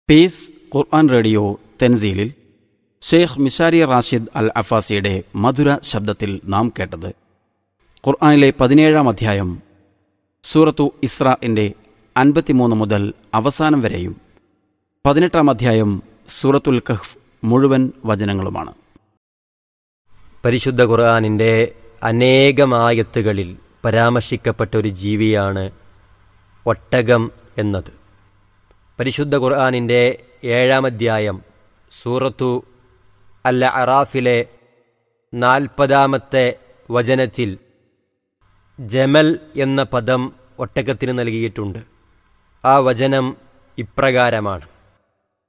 piece Quran radio തെൻസീലിൽ ഷെയ്ഖ് മിഷാരി റാഷിദ് അൽ അഫാസിയുടെ മധുര ശബ്ദത്തിൽ നാം കേട്ടത് ഖുർആനിലെ പതിനേഴാം അധ്യായം സൂറത്തു ഇസ്രാഇൻ്റെ അൻപത്തിമൂന്ന് മുതൽ അവസാനം വരെയും പതിനെട്ടാം അധ്യായം സൂറത്തുൽ കഹ്ഫ് മുഴുവൻ വചനങ്ങളുമാണ് പരിശുദ്ധ ഖുർആാനിൻ്റെ അനേകമായത്തുകളിൽ പരാമർശിക്കപ്പെട്ട ഒരു ജീവിയാണ് ഒട്ടകം എന്നത് പരിശുദ്ധ ഖുർആാനിൻ്റെ ഏഴാം അധ്യായം സൂറത്തു അല്ല അറാഫിലെ നാൽപ്പതാമത്തെ വചനത്തിൽ ജമൽ എന്ന പദം ഒട്ടകത്തിന് നൽകിയിട്ടുണ്ട് ആ വചനം ഇപ്രകാരമാണ്